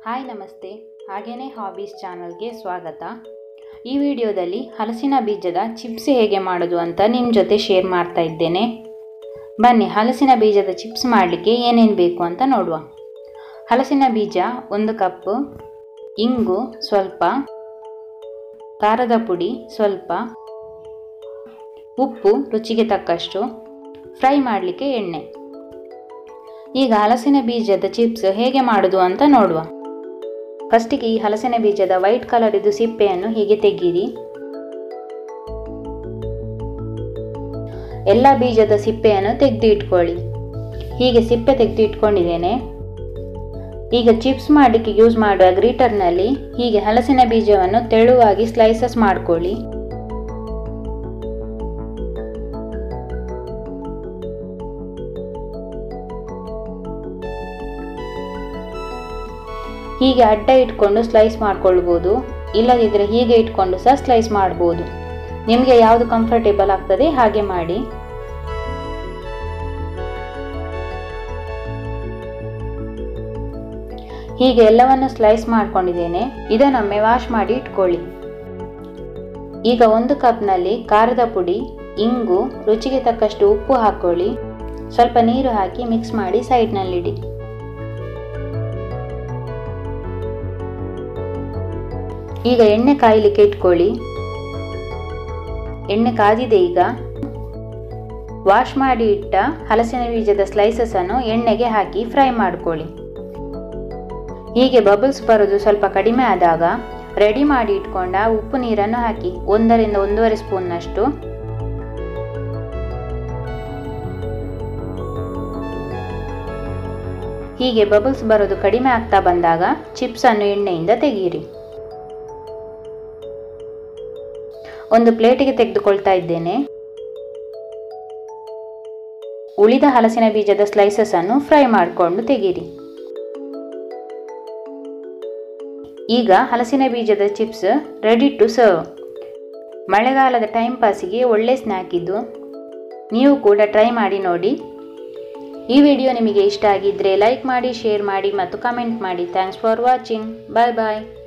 hi ನಮಸ್ತೆ ಹಾಗೇನೇ hobbies ಚಾನಲ್ಗೆ ಸ್ವಾಗತ ಈ ವಿಡಿಯೋದಲ್ಲಿ ಹಲಸಿನ ಬೀಜದ ಚಿಪ್ಸ್ ಹೇಗೆ ಮಾಡೋದು ಅಂತ ನಿಮ್ಮ ಜೊತೆ ಶೇರ್ ಮಾಡ್ತಾ ಇದ್ದೇನೆ ಬನ್ನಿ ಹಲಸಿನ ಬೀಜದ ಚಿಪ್ಸ್ ಮಾಡಲಿಕ್ಕೆ ಏನೇನು ಬೇಕು ಅಂತ ನೋಡುವ ಹಲಸಿನ ಬೀಜ ಒಂದು ಕಪ್ ಇಂಗು ಸ್ವಲ್ಪ ಖಾರದ ಪುಡಿ ಸ್ವಲ್ಪ ಉಪ್ಪು ರುಚಿಗೆ ತಕ್ಕಷ್ಟು ಫ್ರೈ ಮಾಡಲಿಕ್ಕೆ ಎಣ್ಣೆ ಈಗ ಹಲಸಿನ ಬೀಜದ ಚಿಪ್ಸ್ ಹೇಗೆ ಮಾಡೋದು ಅಂತ ನೋಡುವ ಫಸ್ಟಿಗೆ ಈ ಹಲಸಿನ ಬೀಜದ ವೈಟ್ ಕಲರ್ ಇದು ಸಿಪ್ಪೆಯನ್ನು ಹೀಗೆ ತೆಗೀರಿ ಎಲ್ಲ ಬೀಜದ ಸಿಪ್ಪೆಯನ್ನು ತೆಗೆದು ಇಟ್ಕೊಳ್ಳಿ ಹೀಗೆ ಸಿಪ್ಪೆ ತೆಗೆದು ಇಟ್ಕೊಂಡಿದ್ದೇನೆ ಈಗ ಚಿಪ್ಸ್ ಮಾಡಲಿಕ್ಕೆ ಯೂಸ್ ಮಾಡುವ ಗ್ರೀಟರ್ನಲ್ಲಿ ಹೀಗೆ ಹಲಸಿನ ಬೀಜವನ್ನು ತೆಳುವಾಗಿ ಸ್ಲೈಸಸ್ ಮಾಡ್ಕೊಳ್ಳಿ ಹೀಗೆ ಅಡ್ಡ ಇಟ್ಕೊಂಡು ಸ್ಲೈಸ್ ಮಾಡ್ಕೊಳ್ಬೋದು ಇಲ್ಲದಿದ್ದರೆ ಹೀಗೆ ಇಟ್ಕೊಂಡು ಸಹ ಸ್ಲೈಸ್ ಮಾಡ್ಬೋದು ನಿಮಗೆ ಯಾವುದು ಕಂಫರ್ಟೇಬಲ್ ಆಗ್ತದೆ ಹಾಗೆ ಮಾಡಿ ಹೀಗೆ ಎಲ್ಲವನ್ನು ಸ್ಲೈಸ್ ಮಾಡ್ಕೊಂಡಿದ್ದೇನೆ ಇದನ್ನೊಮ್ಮೆ ವಾಶ್ ಮಾಡಿ ಇಟ್ಕೊಳ್ಳಿ ಈಗ ಒಂದು ಕಪ್ನಲ್ಲಿ ಖಾರದ ಪುಡಿ ಇಂಗು ರುಚಿಗೆ ತಕ್ಕಷ್ಟು ಉಪ್ಪು ಹಾಕೊಳ್ಳಿ ಸ್ವಲ್ಪ ನೀರು ಹಾಕಿ ಮಿಕ್ಸ್ ಮಾಡಿ ಸೈಡ್ನಲ್ಲಿಡಿ ಈಗ ಎಣ್ಣೆ ಕಾಯಲಿಕ್ಕೆ ಇಟ್ಕೊಳ್ಳಿ ಎಣ್ಣೆ ಕಾದಿದೆ ಈಗ ವಾಶ್ ಮಾಡಿ ಇಟ್ಟ ಹಲಸಿನ ಬೀಜದ ಸ್ಲೈಸಸ್ ಅನ್ನು ಎಣ್ಣೆಗೆ ಹಾಕಿ ಫ್ರೈ ಮಾಡ್ಕೊಳ್ಳಿ ಹೀಗೆ ಬಬಲ್ಸ್ ಬರೋದು ಸ್ವಲ್ಪ ಕಡಿಮೆ ಆದಾಗ ರೆಡಿ ಮಾಡಿ ಇಟ್ಕೊಂಡ ಉಪ್ಪು ನೀರನ್ನು ಹಾಕಿ ಒಂದರಿಂದ ಒಂದೂವರೆ ಸ್ಪೂನ್ನಷ್ಟು ಹೀಗೆ ಬಬಲ್ಸ್ ಬರೋದು ಕಡಿಮೆ ಆಗ್ತಾ ಬಂದಾಗ ಚಿಪ್ಸ್ ಅನ್ನು ಎಣ್ಣೆಯಿಂದ ತೆಗೀರಿ ಒಂದು ಪ್ಲೇಟಿಗೆ ತೆಗೆದುಕೊಳ್ತಾ ಇದ್ದೇನೆ ಉಳಿದ ಹಲಸಿನ ಬೀಜದ ಸ್ಲೈಸಸ್ ಅನ್ನು ಫ್ರೈ ಮಾಡಿಕೊಂಡು ತೆಗೀರಿ ಈಗ ಹಲಸಿನ ಬೀಜದ ಚಿಪ್ಸ್ ರೆಡಿ ಟು ಸರ್ವ್ ಮಳೆಗಾಲದ ಟೈಮ್ ಪಾಸಿಗೆ ಒಳ್ಳೆ ಸ್ನ್ಯಾಕ್ ಇದು ನೀವು ಕೂಡ ಟ್ರೈ ಮಾಡಿ ನೋಡಿ ಈ ವಿಡಿಯೋ ನಿಮಗೆ ಇಷ್ಟ ಆಗಿದ್ದರೆ ಲೈಕ್ ಮಾಡಿ ಶೇರ್ ಮಾಡಿ ಮತ್ತು ಕಮೆಂಟ್ ಮಾಡಿ thanks for watching bye bye